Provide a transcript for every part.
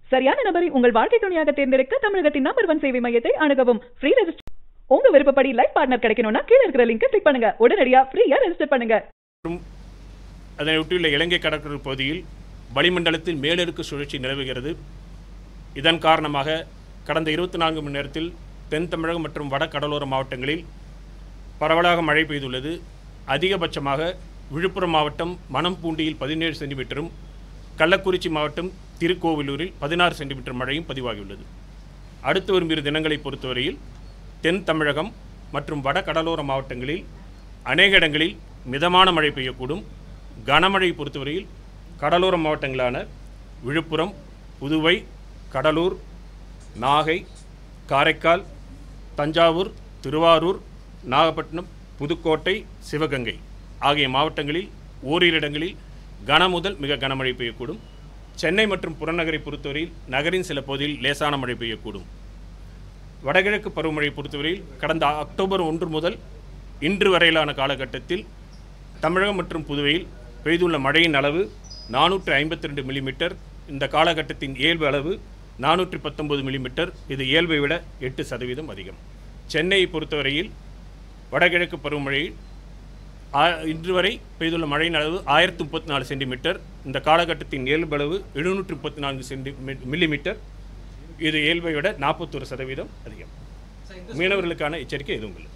சரியான நபரை உங்கள் வாழ்க்கை துணையாக தேர்ந்தெடுக்க தமிழகத்தின் நம்பர் ஒன் சேவை மையத்தை அணுகவும் ஃப்ரீ ரெஜிஸ்டர் உங்க விருப்பப்படி லைஃப் பார்ட்னர் கிடைக்கணும்னா கீழ இருக்கிற லிங்கை கிளிக் பண்ணுங்க உடனடியா ஃப்ரீயா ரெஜிஸ்டர் பண்ணுங்க மற்றும் அதனை ஒட்டியுள்ள இலங்கை கடற்கரை பகுதியில் வளிமண்டலத்தில் மேலடுக்கு சுழற்சி நிலவுகிறது இதன் காரணமாக கடந்த இருபத்தி நான்கு மணி நேரத்தில் தென் தமிழகம் மற்றும் வட கடலோர மாவட்டங்களில் பரவலாக மழை பெய்துள்ளது அதிகபட்சமாக விழுப்புரம் மாவட்டம் மணம்பூண்டியில் பதினேழு சென்டிமீட்டரும் கள்ளக்குறிச்சி மாவட்டம் திருக்கோவிலூரில் பதினாறு சென்டிமீட்டர் மழையும் பதிவாகியுள்ளது அடுத்து வரும் இரு தினங்களை பொறுத்தவரையில் தென் தமிழகம் மற்றும் வட கடலோர மாவட்டங்களில் அநேக இடங்களில் மிதமான மழை பெய்யக்கூடும் கனமழை பொறுத்தவரையில் கடலோர மாவட்டங்களான விழுப்புரம் புதுவை கடலூர் நாகை காரைக்கால் தஞ்சாவூர் திருவாரூர் நாகப்பட்டினம் புதுக்கோட்டை சிவகங்கை ஆகிய மாவட்டங்களில் ஓரிரு இடங்களில் கன முதல் மிக கனமழை பெய்யக்கூடும் சென்னை மற்றும் புறநகரை பொறுத்தவரையில் நகரின் சில பகுதியில் லேசான மழை பெய்யக்கூடும் வடகிழக்கு பருவமழை பொறுத்தவரையில் கடந்த அக்டோபர் ஒன்று முதல் இன்று வரையிலான காலகட்டத்தில் தமிழகம் மற்றும் புதுவையில் பெய்துள்ள மழையின் அளவு நானூற்று ஐம்பத்தி ரெண்டு மில்லிமீட்டர் இந்த காலகட்டத்தின் இயல்பு அளவு நானூற்றி பத்தொன்பது மில்லிமீட்டர் இது இயல்பை விட எட்டு சதவீதம் அதிகம் சென்னையை பொறுத்தவரையில் வடகிழக்கு பருவமழையில் ஆ- இன்று வரை பெய்துள்ள மழையின் அளவு ஆயிரத்தி முப்பத்தி நாலு சென்டிமீட்டர் இந்த காலகட்டத்தின் இயல்பு அளவு எழுநூற்றி முப்பத்தி நான்கு சென்டி மி- மில்லிமீட்டர் இது இயல்பை விட நாற்பத்தொரு சதவீதம் அதிகம் மீனவர்களுக்கான எச்சரிக்கை எதுவும் இல்லை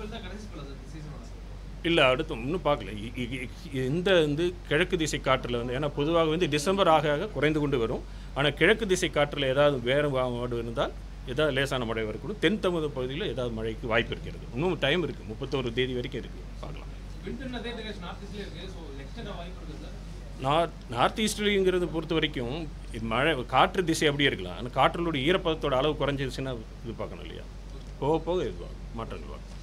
இல்லை அடுத்து இன்னும் பார்க்கல இ- இ- இ- இந்த வந்து கிழக்கு திசை காற்றில் வந்து ஏன்னா பொதுவாக வந்து டிசம்பர் ஆக ஆக குறைந்து கொண்டு வரும் ஆனால் கிழக்கு திசை காற்றில் ஏதாவது வேறு மாடு இருந்தால் ஏதாவது லேசான மழை வரக்கூடும் தென் தமிழக பகுதியில் ஏதாவது மழைக்கு வாய்ப்பு இருக்கிறது இன்னும் டைம் இருக்குது முப்பத்தோரு தேதி வரைக்கும் இருக்குது பார்க்கலாம் நார்த் நார்த் ஈஸ்ட்லிங்கிறது பொறுத்த வரைக்கும் இது மழை காற்று திசை அப்படியே இருக்கலாம் ஆனால் காற்றினுடைய ஈரப்பதத்தோட அளவு குறைஞ்சிருச்சுன்னா இது பார்க்கணும் இல்லையா போக போக இது மாற்றங்கள் வரும்